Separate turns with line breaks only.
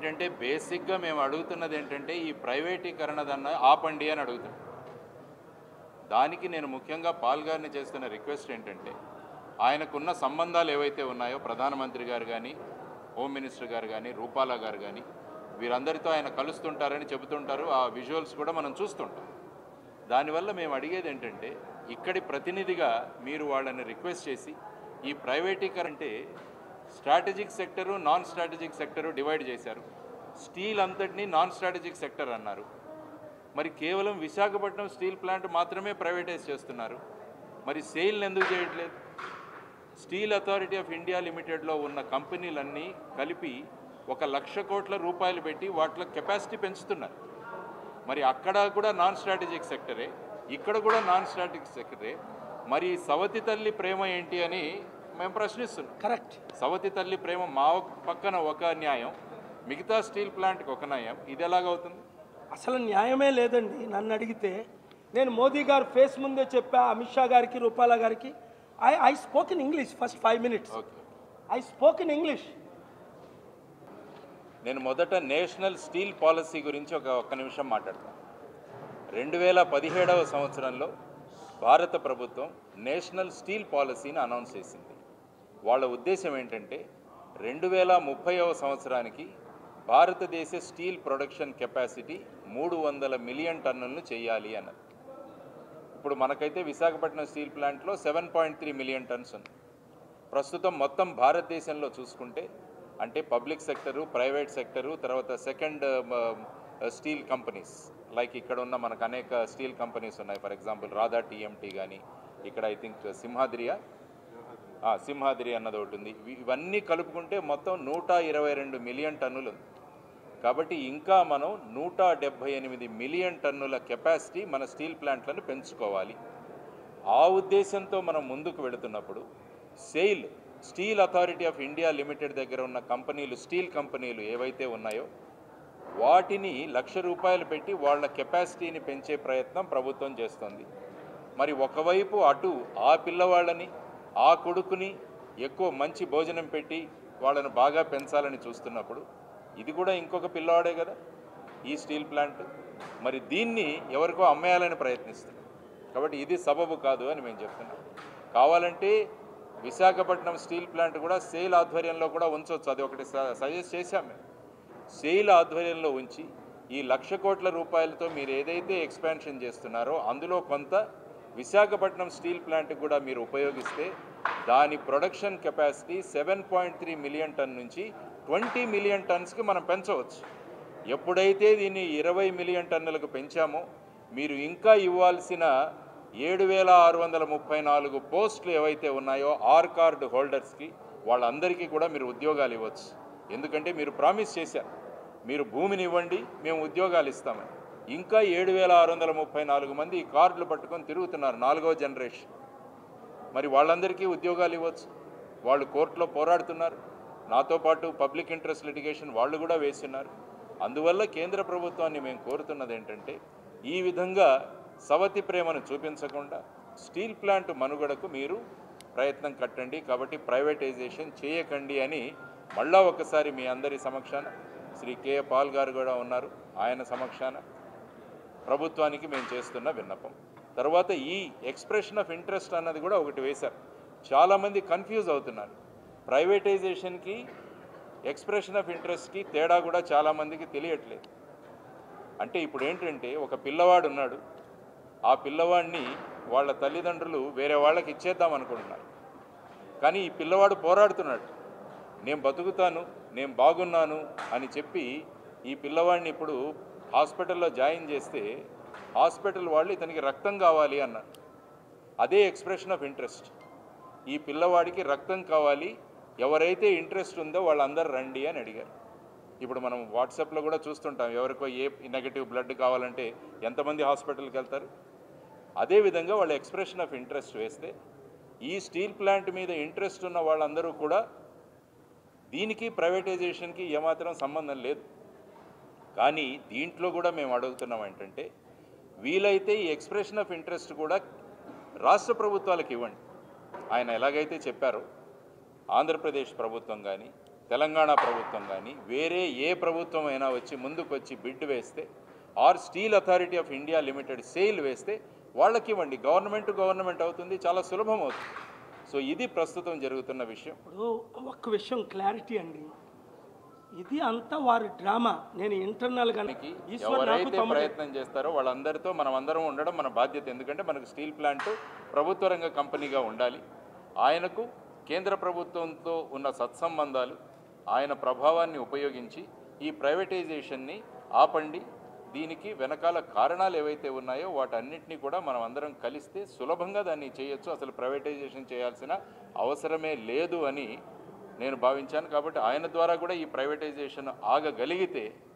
ఏంటంటే బేసిక్గా మేము అడుగుతున్నది ఏంటంటే ఈ ప్రైవేటీకరణ దన్న ఆపండి అని అడుగుతున్నాం దానికి నేను ముఖ్యంగా పాల్ గారిని చేస్తున్న రిక్వెస్ట్ ఏంటంటే ఆయనకున్న సంబంధాలు ఏవైతే ఉన్నాయో ప్రధానమంత్రి గారు కానీ హోమ్ మినిస్టర్ గారు కానీ రూపాలా గారు కానీ వీరందరితో ఆయన కలుస్తుంటారని చెబుతుంటారు ఆ విజువల్స్ కూడా మనం చూస్తుంటాం దానివల్ల మేము అడిగేది ఏంటంటే ఇక్కడి ప్రతినిధిగా మీరు వాళ్ళని రిక్వెస్ట్ చేసి ఈ ప్రైవేటీకరణ అంటే strategic sector non strategic sector divide చేశారు స్టీల్ అంతటినీ నాన్ స్ట్రాటజిక్ సెక్టర్ అన్నారు మరి కేవలం విశాఖపట్నం స్టీల్ ప్లాంట్ మాత్రమే ప్రైవేటైజ్ చేస్తున్నారు మరి సేల్ ఎందుకు చేయట్లేదు స్టీల్ అథారిటీ ఆఫ్ ఇండియా లిమిటెడ్లో ఉన్న కంపెనీలన్నీ కలిపి ఒక లక్ష కోట్ల రూపాయలు పెట్టి వాటిలో కెపాసిటీ పెంచుతున్నారు మరి అక్కడ కూడా నాన్ స్ట్రాటజిక్ సెక్టరే ఇక్కడ కూడా నాన్ స్ట్రాటజిక్ సెక్టరే మరి సవతి తల్లి ప్రేమ ఏంటి అని మేము ప్రశ్నిస్తున్నాం
కరెక్ట్
సవతి తల్లి ప్రేమ మా పక్కన ఒక న్యాయం మిగతా స్టీల్ ప్లాంట్కి ఒక న్యాయం ఇది ఎలాగవుతుంది
అసలు న్యాయమే లేదండి నన్ను అడిగితే నేను మోదీ గారు ఫేస్ ముందే చెప్పా అమిత్ షా గారికి రూపాలా గారికి I I spoke in English first five minutes
okay
I spoke in English
నేను మొదట నేషనల్ స్టీల్ పాలసీ గురించి ఒక ఒక్క నిమిషం మాట్లాడతాను రెండు వేల పదిహేడవ సంవత్సరంలో భారత ప్రభుత్వం నేషనల్ స్టీల్ పాలసీని అనౌన్స్ చేసింది వాళ్ళ ఉద్దేశం ఏంటంటే రెండు వేల ముప్పైవ సంవత్సరానికి భారతదేశ స్టీల్ ప్రొడక్షన్ కెపాసిటీ మూడు వందల మిలియన్ టన్నులను చేయాలి అన్నది ఇప్పుడు మనకైతే విశాఖపట్నం స్టీల్ ప్లాంట్లో seven point three million tons ఉంది ప్రస్తుతం మొత్తం భారతదేశంలో చూసుకుంటే అంటే పబ్లిక్ సెక్టరు ప్రైవేట్ సెక్టరు తర్వాత సెకండ్ స్టీల్ కంపెనీస్ లైక్ ఇక్కడ ఉన్న మనకు అనేక స్టీల్ కంపెనీస్ ఉన్నాయి ఫర్ ఎగ్జాంపుల్ రాధా టీఎంటీ కానీ ఇక్కడ ఐ థింక్ సింహాద్రియా ఆ, సింహాద్రి అన్నది ఒకటి ఉంది ఇవి- ఇవన్నీ కలుపుకుంటే మొత్తం నూట ఇరవై రెండు మిలియన్ టన్నులు ఉంది కాబట్టి ఇంకా మనం నూట డెబ్భై ఎనిమిది మిలియన్ టన్నుల కెపాసిటీ మన స్టీల్ ప్లాంట్లను పెంచుకోవాలి ఆ ఉద్దేశంతో మనం ముందుకు వెళుతున్నప్పుడు SAIL steel authority of India limited దగ్గర ఉన్న కంపెనీలు స్టీల్ కంపెనీలు ఏవైతే ఉన్నాయో వాటిని లక్ష రూపాయలు పెట్టి వాళ్ళ కెపాసిటీని పెంచే ప్రయత్నం ప్రభుత్వం చేస్తుంది మరి ఒకవైపు అటు ఆ పిల్లవాళ్ళని ఆ కొడుకుని ఎక్కువ మంచి భోజనం పెట్టి వాళ్ళను బాగా పెంచాలని చూస్తున్నప్పుడు ఇది కూడా ఇంకొక పిల్లవాడే కదా ఈ స్టీల్ ప్లాంట్ మరి దీన్ని ఎవరికో అమ్మేయాలని ప్రయత్నిస్తుంది కాబట్టి ఇది సబబు కాదు అని మేము చెప్తున్నాం కావాలంటే విశాఖపట్నం స్టీల్ ప్లాంట్ కూడా సేల్ ఆధ్వర్యంలో కూడా ఉంచవచ్చు అది ఒకటి స- సజెస్ట్ చేశాం మేము సేల్ ఆధ్వర్యంలో ఉంచి ఈ లక్ష కోట్ల రూపాయలతో మీరు ఏదైతే ఎక్స్పాన్షన్ చేస్తున్నారో అందులో కొంత విశాఖపట్నం స్టీల్ ప్లాంట్ కూడా మీరు ఉపయోగిస్తే దాని production capacity seven point three million ton నుంచి ట్వంటీ మిలియన్ టన్స్కి మనం పెంచవచ్చు ఎప్పుడైతే దీన్ని ఇరవై మిలియన్ టన్నులకు పెంచామో మీరు ఇంకా ఇవ్వాల్సిన ఏడు వేల ఆరు వందల ముప్పై నాలుగు పోస్టులు ఏవైతే ఉన్నాయో ఆర్ కార్డు హోల్డర్స్కి వాళ్ళందరికీ కూడా మీరు ఉద్యోగాలు ఇవ్వచ్చు ఎందుకంటే మీరు ప్రామిస్ చేశారు మీరు భూమిని ఇవ్వండి మేము ఉద్యోగాలు ఇస్తామని ఇంకా ఏడు వేల ఆరు వందల ముప్పై నాలుగు మంది ఈ కార్డులు పట్టుకొని తిరుగుతున్నారు నాలుగో జనరేషన్ మరి వాళ్ళందరికీ ఉద్యోగాలు ఇవ్వచ్చు వాళ్ళు కోర్టులో పోరాడుతున్నారు నాతో పాటు పబ్లిక్ ఇంట్రెస్ట్ లిటిగేషన్ వాళ్ళు కూడా వేస్తున్నారు అందువల్ల కేంద్ర ప్రభుత్వాన్ని మేము కోరుతున్నది ఏంటంటే ఈ విధంగా సవతి ప్రేమను చూపించకుండా స్టీల్ ప్లాంట్ మనుగడకు మీరు ప్రయత్నం కట్టండి కాబట్టి ప్రైవేటైజేషన్ చేయకండి అని మళ్ళా ఒకసారి మీ అందరి సమక్షాన శ్రీ కె పాల్ గారు కూడా ఉన్నారు ఆయన సమక్షాన ప్రభుత్వానికి మేము చేస్తున్న విన్నపం తర్వాత ఈ ఎక్స్ప్రెషన్ ఆఫ్ ఇంట్రెస్ట్ అన్నది కూడా ఒకటి వేశారు చాలామంది కన్ఫ్యూజ్ అవుతున్నారు ప్రైవేటైజేషన్కి ఎక్స్ప్రెషన్ ఆఫ్ ఇంట్రెస్ట్కి తేడా కూడా చాలామందికి తెలియట్లేదు అంటే ఇప్పుడు ఏంటంటే ఒక పిల్లవాడు ఉన్నాడు ఆ పిల్లవాడిని వాళ్ళ తల్లిదండ్రులు వేరే వాళ్ళకి ఇచ్చేద్దాం అనుకుంటున్నారు కానీ ఈ పిల్లవాడు పోరాడుతున్నాడు నేను బతుకుతాను నేను బాగున్నాను అని చెప్పి ఈ పిల్లవాడిని ఇప్పుడు హాస్పిటల్లో జాయిన్ చేస్తే హాస్పిటల్ వాళ్ళు ఇతనికి రక్తం కావాలి అన్నారు అదే ఎక్స్ప్రెషన్ ఆఫ్ ఇంట్రెస్ట్ ఈ పిల్లవాడికి రక్తం కావాలి ఎవరైతే ఇంట్రెస్ట్ ఉందో వాళ్ళందరూ రండి అని అడిగారు ఇప్పుడు మనం వాట్సాప్లో కూడా చూస్తుంటాం ఎవరికో ఏ నెగటివ్ బ్లడ్ కావాలంటే ఎంతమంది హాస్పిటల్కి వెళ్తారు అదేవిధంగా వాళ్ళ ఎక్స్ప్రెషన్ ఆఫ్ ఇంట్రెస్ట్ వేస్తే ఈ స్టీల్ ప్లాంట్ మీద ఇంట్రెస్ట్ ఉన్న వాళ్ళందరూ కూడా దీనికి ప్రైవేటైజేషన్కి ఏమాత్రం సంబంధం లేదు కానీ దీంట్లో కూడా మేము అడుగుతున్నాం ఏంటంటే వీలైతే ఈ ఎక్స్ప్రెషన్ ఆఫ్ ఇంట్రెస్ట్ కూడా రాష్ట్ర ప్రభుత్వాలకు ఇవ్వండి ఆయన ఎలాగైతే చెప్పారో ఆంధ్రప్రదేశ్ ప్రభుత్వం కానీ తెలంగాణ ప్రభుత్వం కానీ వేరే ఏ ప్రభుత్వం అయినా వచ్చి ముందుకు వచ్చి బిడ్ వేస్తే or Steel authority of India Limited SAIL వేస్తే వాళ్ళకి ఇవ్వండి గవర్నమెంట్ గవర్నమెంట్ అవుతుంది చాలా సులభం అవుతుంది సో ఇది ప్రస్తుతం జరుగుతున్న విషయం
ఇప్పుడు ఒక్క విషయం క్లారిటీ అండి ఇది అంతా వారి డ్రామా నేను ఇంటర్నల్గా
దానికి
ఈశ్వర్ నాకు
ఎవరైతే
తమ్ముడు
ప్రయత్నం చేస్తారో వాళ్ళందరితో మనం అందరం ఉండడం మన బాధ్యత ఎందుకంటే మనకు స్టీల్ ప్లాంట్ ప్రభుత్వ రంగ కంపెనీగా ఉండాలి ఆయనకు కేంద్ర ప్రభుత్వంతో ఉన్న సత్సంబంధాలు ఆయన ప్రభావాన్ని ఉపయోగించి ఈ ప్రైవేటైజేషన్ని ఆపండి దీనికి వెనకాల కారణాలు ఏవైతే ఉన్నాయో వాటన్నిటినీ కూడా మనం అందరం కలిస్తే సులభంగా దాన్ని చేయొచ్చు అసలు ప్రైవేటైజేషన్ చేయాల్సిన అవసరమే లేదు అని నేను భావించాను కాబట్టి ఆయన ద్వారా కూడా ఈ ప్రైవేటైజేషన్ ఆగగలిగితే